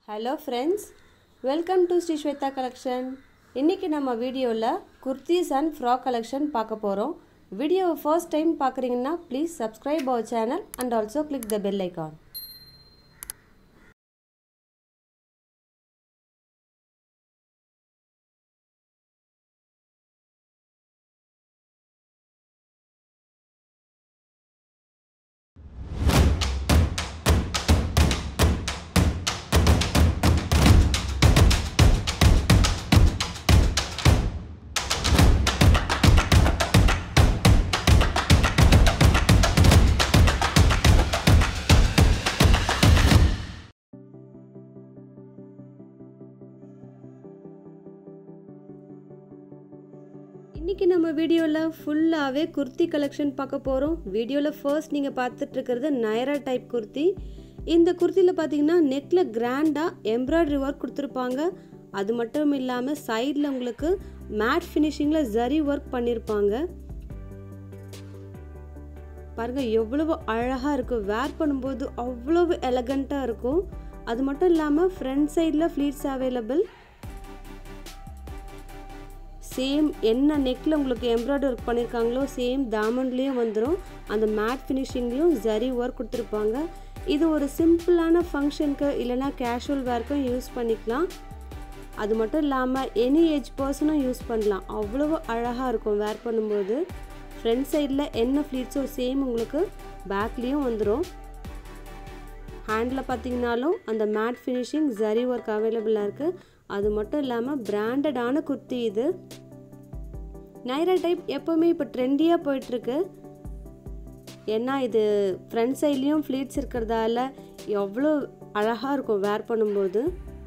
hello friends welcome to Sri Swetha collection இன்றைக்கி நம்ம வீடியோவில் குர்த்திஸ் அண்ட் ஃப்ராக் கலெக்ஷன் பார்க்க போகிறோம் வீடியோவை ஃபர்ஸ்ட் டைம் பார்க்குறீங்கன்னா please subscribe our channel and also click the bell icon இன்றைக்கி நம்ம வீடியோவில் ஃபுல்லாகவே குர்த்தி கலெக்ஷன் பார்க்க போகிறோம் வீடியோவில் ஃபர்ஸ்ட் நீங்கள் பார்த்துட்டு இருக்கிறது நயரா டைப் குர்த்தி இந்த குர்த்தியில் பார்த்தீங்கன்னா நெக்கில் கிராண்டாக எம்ப்ராய்டரி ஒர்க் கொடுத்துருப்பாங்க அது மட்டும் இல்லாமல் சைடில் உங்களுக்கு மேட் ஃபினிஷிங்கில் ஜரி ஒர்க் பண்ணியிருப்பாங்க பாருங்கள் எவ்வளவு அழகாக இருக்கும் வேர் பண்ணும்போது அவ்வளவு எலகண்ட்டாக இருக்கும் அது மட்டும் இல்லாமல் ஃப்ரண்ட் சைடில் ஃப்ளீட்ஸ் அவைலபிள் சேம் என்ன நெக்கில் உங்களுக்கு எம்ப்ராய்டரி ஒர்க் பண்ணியிருக்காங்களோ சேம் தாமண்ட்லேயும் வந்துடும் அந்த மேட் ஃபினிஷிங்லேயும் ஜரி ஒர்க் கொடுத்துருப்பாங்க இது ஒரு சிம்பிளான ஃபங்க்ஷனுக்கு இல்லைனா கேஷுவல் வேர்க்கும் யூஸ் பண்ணிக்கலாம் அது மட்டும் இல்லாமல் எனி ஏஜ் பர்சனும் யூஸ் பண்ணலாம் அவ்வளோ அழகாக இருக்கும் வேர் பண்ணும்போது ஃப்ரண்ட் சைடில் என்ன ஃப்ளீட்ஸோ சேம் உங்களுக்கு பேக்லேயும் வந்துடும் ஹேண்டில் பார்த்தீங்கனாலும் அந்த மேட் ஃபினிஷிங் ஜரி ஒர்க் அவைலபிளாக இருக்குது அது மட்டும் இல்லாமல் பிராண்டடான குர்த்தி இது நைரா டைப் எப்போவுமே இப்போ ட்ரெண்டியாக போயிட்டுருக்கு ஏன்னா இது ஃப்ரண்ட் சைட்லேயும் ஃப்ளீட்ஸ் இருக்கிறதால எவ்வளோ அழகாக இருக்கும் வேர் பண்ணும்போது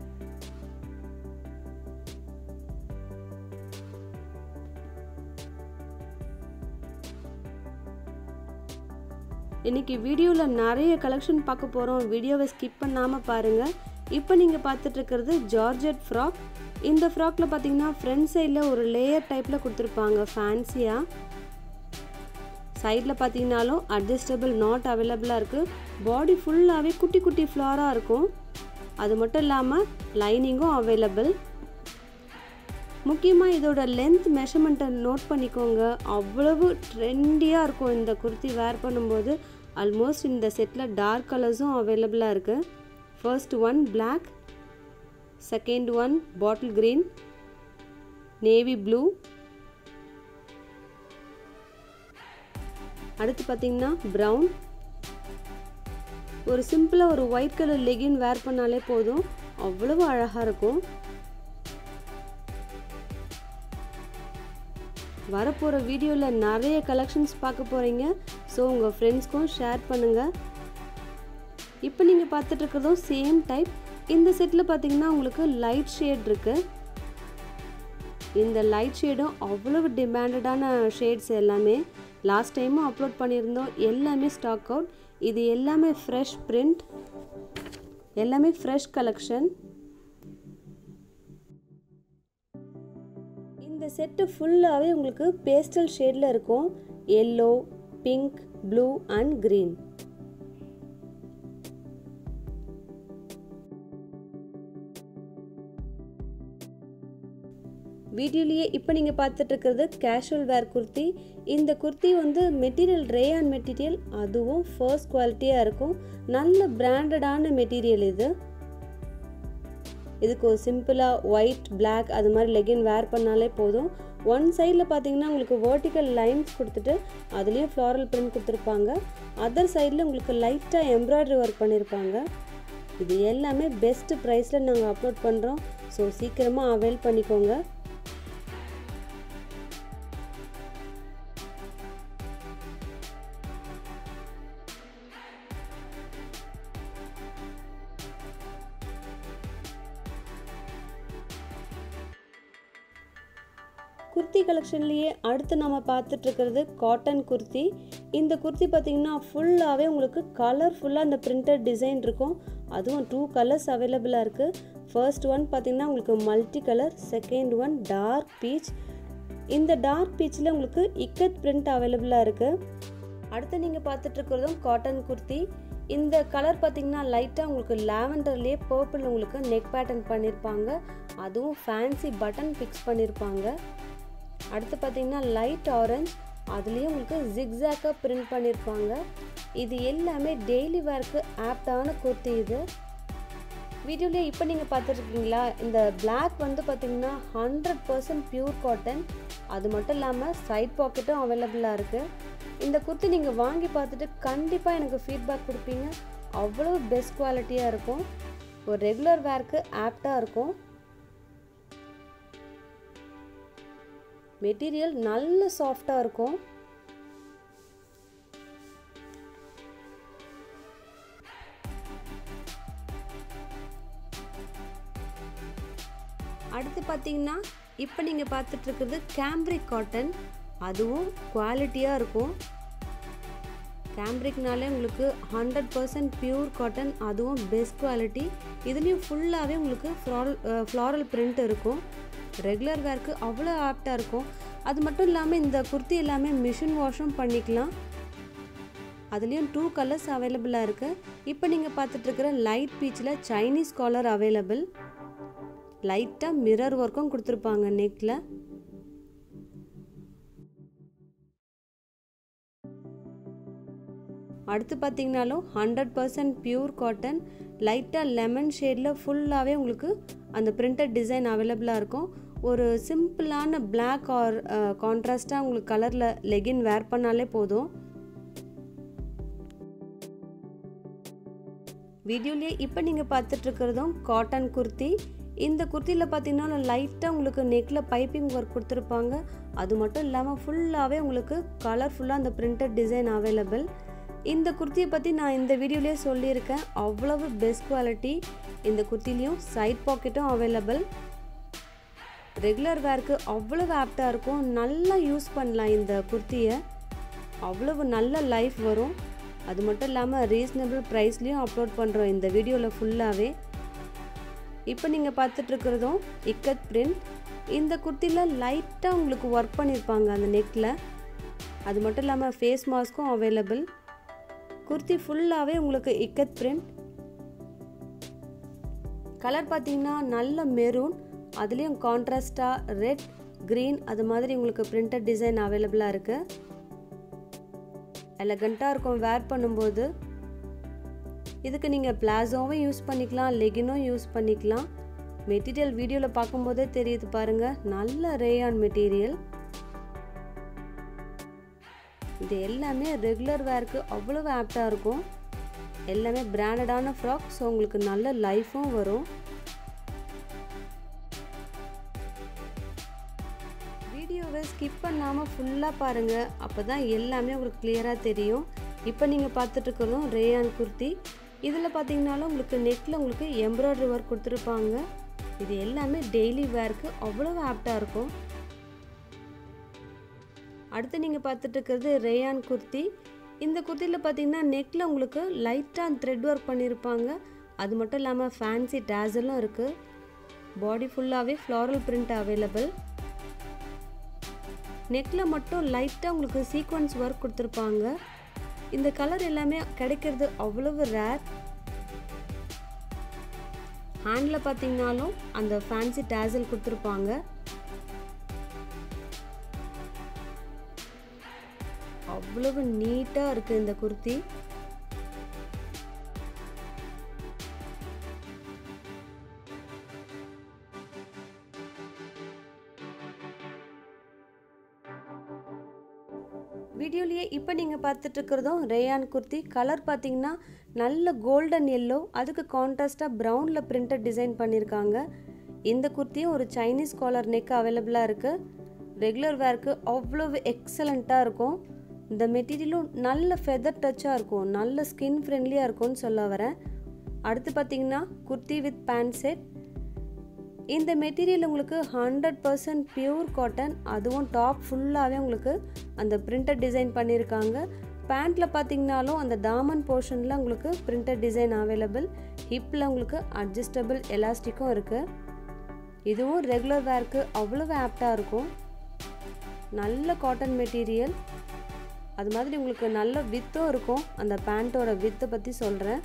இன்னைக்கு வீடியோவில் நிறைய கலெக்ஷன் பார்க்க போகிறோம் வீடியோவை ஸ்கிப் பண்ணாமல் பாருங்கள் இப்போ நீங்கள் பார்த்துட்டு இருக்கிறது ஜார்ஜெட் ஃப்ராக் இந்த ஃப்ராக்கில் பார்த்தீங்கன்னா ஃப்ரண்ட் சைடில் ஒரு லேயர் டைப்பில் கொடுத்துருப்பாங்க ஃபேன்சியாக சைடில் பார்த்தீங்கனாலும் அட்ஜஸ்டபிள் நாட் அவைலபிளாக இருக்குது பாடி ஃபுல்லாகவே குட்டி குட்டி ஃப்ளாராக இருக்கும் அது மட்டும் இல்லாமல் லைனிங்கும் அவைலபிள் முக்கியமாக இதோட லென்த் மெஷர்மெண்ட்டை நோட் பண்ணிக்கோங்க அவ்வளவு ட்ரெண்டியாக இருக்கும் இந்த குர்த்தி வேர் பண்ணும்போது ஆல்மோஸ்ட் இந்த செட்டில் டார்க் கலர்ஸும் அவைலபிளாக இருக்குது first one black second one bottle green navy blue அடுத்து பார்த்தீங்கன்னா ப்ரௌன் ஒரு சிம்பிளாக ஒரு ஒயிட் கலர் லெகின் வேர் பண்ணாலே போதும் அவ்வளவு அழகாக இருக்கும் வரப்போகிற வீடியோவில் நிறைய கலெக்ஷன்ஸ் பார்க்க போகிறீங்க ஸோ உங்கள் ஃப்ரெண்ட்ஸ்க்கும் ஷேர் பண்ணுங்கள் இப்போ நீங்கள் பார்த்துட்டு இருக்கிறதும் சேம் டைப் இந்த செட்டில் பார்த்தீங்கன்னா உங்களுக்கு லைட் ஷேட் இருக்குது இந்த லைட் ஷேடும் அவ்வளவு டிமாண்டடான ஷேட்ஸ் எல்லாமே லாஸ்ட் டைமும் அப்லோட் பண்ணியிருந்தோம் எல்லாமே ஸ்டாக் அவுட் இது எல்லாமே ஃப்ரெஷ் பிரிண்ட் எல்லாமே ஃப்ரெஷ் கலெக்ஷன் இந்த செட்டு ஃபுல்லாகவே உங்களுக்கு பேஸ்டல் ஷேடில் இருக்கும் yellow pink blue and green வீடியோலேயே இப்போ நீங்கள் பார்த்துட்டு இருக்கிறது கேஷுவல் வேர் குர்த்தி இந்த குர்த்தி வந்து மெட்டீரியல் ரேயான் மெட்டீரியல் அதுவும் ஃபர்ஸ்ட் குவாலிட்டியாக இருக்கும் நல்ல பிராண்டடான மெட்டீரியல் இது இதுக்கு ஒரு சிம்பிளாக ஒயிட் பிளாக் அது மாதிரி லெகின் வேர் பண்ணாலே போதும் ஒன் சைடில் பார்த்தீங்கன்னா உங்களுக்கு வேர்ட்டிக்கல் லைன்ஸ் கொடுத்துட்டு அதுலேயும் ஃப்ளாரல் பிரிண்ட் கொடுத்துருப்பாங்க அதர் சைடில் உங்களுக்கு லைட்டாக எம்ப்ராய்டரி ஒர்க் பண்ணியிருப்பாங்க இது எல்லாமே பெஸ்ட் ப்ரைஸில் நாங்கள் அப்லோட் பண்ணுறோம் ஸோ சீக்கிரமாக அவைல் பண்ணிக்கோங்க குர்த்தி கலெக்ஷன்லேயே அடுத்து நம்ம பார்த்துட்டு இருக்கிறது காட்டன் குர்த்தி இந்த குர்த்தி பார்த்தீங்கன்னா ஃபுல்லாகவே உங்களுக்கு கலர்ஃபுல்லாக அந்த பிரிண்டட் டிசைன் இருக்கும் அதுவும் டூ கலர்ஸ் அவைலபிளாக இருக்குது ஃபர்ஸ்ட் ஒன் பார்த்தீங்கன்னா உங்களுக்கு multi colour second one dark peach இந்த டார்க் பீச்சில் உங்களுக்கு இக்கத் பிரிண்ட் அவைலபிளாக இருக்குது அடுத்து நீங்கள் பார்த்துட்டு இருக்கிறதும் காட்டன் குர்த்தி இந்த கலர் பார்த்தீங்கன்னா லைட்டாக உங்களுக்கு லாவெண்டர்லேயே பர்பிள் உங்களுக்கு நெக் பேட்டர்ன் பண்ணியிருப்பாங்க அதுவும் ஃபேன்சி பட்டன் ஃபிக்ஸ் பண்ணியிருப்பாங்க அடுத்து பார்த்தீங்கன்னா லைட் ஆரஞ்ச் அதுலேயும் உங்களுக்கு ஜிக்ஸாக்காக பிரிண்ட் பண்ணியிருப்பாங்க இது எல்லாமே டெய்லி வேர்க்கு ஆப்டான குர்த்தி இது வீடியோலேயே இப்போ நீங்கள் பார்த்துருக்கீங்களா இந்த பிளாக் வந்து பார்த்தீங்கன்னா ஹண்ட்ரட் பர்சன்ட் பியூர் காட்டன் அது மட்டும் இல்லாமல் சைட் பாக்கெட்டும் அவைலபிளாக இருக்குது இந்த குர்த்தி நீங்கள் வாங்கி பார்த்துட்டு கண்டிப்பாக எனக்கு ஃபீட்பேக் கொடுப்பீங்க அவ்வளோ பெஸ்ட் குவாலிட்டியாக இருக்கும் ஒரு ரெகுலர் வேர்க்கு ஆப்டாக இருக்கும் மெட்டீரியல் நல்ல சாஃப்டாக இருக்கும் அடுத்து பார்த்தீங்கன்னா இப்போ நீங்கள் பார்த்துட்டு இருக்கிறது கேம்ப்ரிக் காட்டன் அதுவும் குவாலிட்டியாக இருக்கும் கேம்ப்ரிக்னாலே உங்களுக்கு ஹண்ட்ரட் பர்சன்ட் பியூர் காட்டன் அதுவும் பெஸ்ட் குவாலிட்டி இதுலேயும் ஃபுல்லாகவே உங்களுக்கு ஃப்ளாரல் ஃப்ளாரல் பிரிண்ட் இருக்கும் ரெகுலர் வேர்க்கு அவ்வளோ ஆப்டாக இருக்கும் அது மட்டும் இல்லாமல் இந்த குர்த்தி எல்லாமே மிஷின் வாஷும் பண்ணிக்கலாம் அதுலேயும் டூ கலர்ஸ் அவைலபிளாக இருக்குது இப்போ நீங்கள் பார்த்துட்ருக்கிற லைட் பீச்சில் சைனீஸ் காலர் அவைலபிள் லைட்டாக மிரர் ஒர்க்கும் கொடுத்துருப்பாங்க நெக்கில் அடுத்து பார்த்தீங்கனாலும் ஹண்ட்ரட் பர்சன்ட் பியூர் காட்டன் லைட்டாக லெமன் ஷேடில் ஃபுல்லாகவே உங்களுக்கு அந்த பிரிண்டட் டிசைன் அவைலபிளாக இருக்கும் ஒரு சிம்பிளான பிளாக் ஆர் கான்ட்ராஸ்டாக உங்களுக்கு கலரில் லெகின் வேர் பண்ணாலே போதும் வீடியோலேயே இப்போ நீங்கள் பார்த்துட்ருக்கிறதும் காட்டன் குர்த்தி இந்த குர்த்தியில் பார்த்தீங்கன்னா லைட்டாக உங்களுக்கு நெக்கில் பைப்பிங் ஒர்க் கொடுத்துருப்பாங்க அது மட்டும் இல்லாமல் ஃபுல்லாகவே உங்களுக்கு கலர்ஃபுல்லாக அந்த பிரிண்டட் டிசைன் அவைலபிள் இந்த குர்த்தியை பற்றி நான் இந்த வீடியோலேயே சொல்லியிருக்கேன் அவ்வளவு பெஸ்ட் குவாலிட்டி இந்த குர்த்திலையும் சைட் பாக்கெட்டும் அவைலபிள் ரெகுலர் வேர்க்கு அவ்வளவு ஆப்டாக இருக்கும் நல்லா யூஸ் பண்ணலாம் இந்த குர்த்தியை அவ்வளவு நல்ல லைஃப் வரும் அது மட்டும் இல்லாமல் ரீசனபிள் ப்ரைஸ்லேயும் அப்லோட் பண்ணுறோம் இந்த வீடியோவில் ஃபுல்லாகவே இப்போ நீங்கள் பார்த்துட்ருக்கிறதும் இக்கத் பிரிண்ட் இந்த குர்த்தியில் லைட்டாக உங்களுக்கு ஒர்க் பண்ணியிருப்பாங்க அந்த நெக்கில் அது மட்டும் இல்லாமல் ஃபேஸ் மாஸ்க்கும் அவைலபிள் குர்த்தி ஃபுல்லாகவே உங்களுக்கு இக்கத் பிரிண்ட் கலர் பார்த்தீங்கன்னா நல்ல மெரூன் அதுலேயும் கான்ட்ராஸ்டாக ரெட் க்ரீன் அது மாதிரி உங்களுக்கு பிரிண்டட் டிசைன் அவைலபிளாக இருக்குது எலகண்ட்டாக இருக்கும் வேர் பண்ணும்போது இதுக்கு நீங்கள் பிளாசோவும் யூஸ் பண்ணிக்கலாம் லெகினும் யூஸ் பண்ணிக்கலாம் மெட்டீரியல் வீடியோவில் பார்க்கும்போதே தெரியுது பாருங்கள் நல்ல ரேயான் மெட்டீரியல் இது எல்லாமே ரெகுலர் வேர்க்கு அவ்வளவு ஆப்டாக இருக்கும் எல்லாமே பிராண்டடான ஃப்ராக் ஸோ உங்களுக்கு நல்ல லைஃப்பும் வரும் வீடியோவை ஸ்கிப் பண்ணாமல் ஃபுல்லாக பாருங்கள் அப்போ தான் எல்லாமே உங்களுக்கு கிளியராக தெரியும் இப்போ நீங்கள் பார்த்துட்டு இருக்கிறதும் ரேயான் குர்த்தி இதில் பார்த்தீங்கனாலும் உங்களுக்கு நெக்கில் உங்களுக்கு எம்ப்ராய்டரி ஒர்க் கொடுத்துருப்பாங்க இது எல்லாமே டெய்லி வேர்க்கு அவ்வளோ ஆப்டாக இருக்கும் அடுத்து நீங்கள் பார்த்துட்டு இருக்கிறது ரேயான் குர்த்தி இந்த குர்த்தியில் பார்த்தீங்கன்னா நெக்கில் உங்களுக்கு லைட்டாக த்ரெட் ஒர்க் பண்ணியிருப்பாங்க அது மட்டும் இல்லாமல் ஃபேன்சி டேசலும் இருக்குது பாடி ஃபுல்லாகவே ஃப்ளாரல் பிரிண்ட் அவைலபிள் நெக்கில் மட்டும் லைட்டாக உங்களுக்கு சீக்வன்ஸ் ஒர்க் கொடுத்துருப்பாங்க இந்த கலர் எல்லாமே கிடைக்கிறது அவ்வளவு ரேர் ஹேண்டில் பார்த்தீங்கனாலும் அந்த ஃபேன்சி டேசல் கொடுத்துருப்பாங்க அவ்வளவு நீட்டாக இருக்குது இந்த குர்த்தி வீடியோலேயே இப்போ நீங்கள் பார்த்துட்டு இருக்கிறதும் ரேயான் குர்த்தி கலர் பார்த்தீங்கன்னா நல்ல கோல்டன் எல்லோ அதுக்கு கான்ட்ராஸ்டாக ப்ரௌனில் பிரிண்டட் டிசைன் பண்ணியிருக்காங்க இந்த குர்த்தியும் ஒரு சைனீஸ் காலர் நெக் அவைலபிளாக இருக்குது ரெகுலர் வேர்க்கு அவ்வளவு எக்ஸலண்ட்டாக இருக்கும் இந்த மெட்டீரியலும் நல்ல ஃபெதர் டச்சாக இருக்கும் நல்ல ஸ்கின் ஃப்ரெண்ட்லியாக இருக்கும்னு சொல்ல வரேன் அடுத்து பார்த்தீங்கன்னா குர்த்தி வித் பேண்ட் செட் இந்த மெட்டீரியல் உங்களுக்கு ஹண்ட்ரட் பர்சன்ட் பியூர் காட்டன் அதுவும் டாப் ஃபுல்லாகவே உங்களுக்கு அந்த பிரிண்டட் டிசைன் பண்ணியிருக்காங்க பேண்ட்டில் பார்த்தீங்கனாலும் அந்த தாமன் போர்ஷனில் உங்களுக்கு பிரிண்டட் டிசைன் அவைலபிள் ஹிப்பில் உங்களுக்கு அட்ஜஸ்டபிள் எலாஸ்டிக்கும் இருக்குது இதுவும் ரெகுலர் வேர்க்கு அவ்வளவு ஆப்டாக இருக்கும் நல்ல காட்டன் மெட்டீரியல் அது மாதிரி உங்களுக்கு நல்ல வித்தும் இருக்கும் அந்த பேண்ட்டோட வித்தை பற்றி சொல்கிறேன்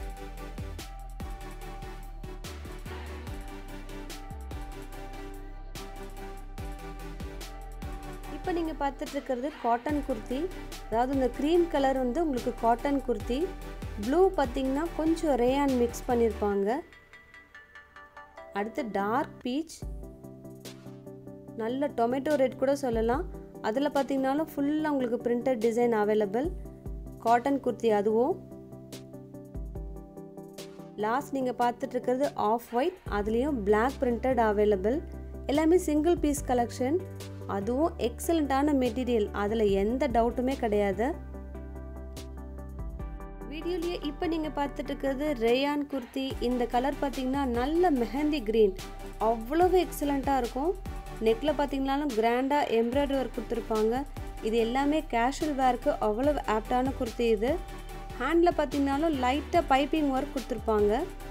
இப்போ நீங்கள் பார்த்துட்டு இருக்கிறது காட்டன் குர்த்தி அதாவது இந்த க்ரீம் கலர் வந்து உங்களுக்கு காட்டன் குர்த்தி ப்ளூ பார்த்தீங்கன்னா கொஞ்சம் ரேயான் மிக்ஸ் பண்ணியிருப்பாங்க அடுத்து டார்க் பீச் நல்ல டொமேட்டோ ரெட் கூட சொல்லலாம் அதில் பார்த்தீங்கன்னாலும் ஃபுல்லாக உங்களுக்கு printed design available cotton kurti அதுவும் லாஸ்ட் நீங்கள் பார்த்துட்டு இருக்கிறது ஆஃப் ஒயிட் அதுலேயும் பிளாக் பிரிண்டட் அவைலபிள் எல்லாமே சிங்கிள் பீஸ் கலெக்ஷன் அதுவும் எக்ஸலண்ட்டான மெட்டீரியல் அதில் எந்த டவுட்டுமே கிடையாது வீடியோலேயே இப்போ நீங்கள் பார்த்துட்டு இருக்கிறது ரேயான் குர்த்தி இந்த கலர் பார்த்தீங்கன்னா நல்ல மெஹந்தி க்ரீன் அவ்வளவு எக்ஸலண்ட்டாக இருக்கும் நெக்கில் பார்த்தீங்கன்னாலும் கிராண்டாக எம்ப்ராய்டரி ஒர்க் கொடுத்துருப்பாங்க இது எல்லாமே கேஷுவல் வேர்க்கு அவ்வளவு ஆப்டான குர்த்தி இது ஹேண்டில் பார்த்தீங்கன்னாலும் லைட்டாக பைப்பிங் ஒர்க் கொடுத்துருப்பாங்க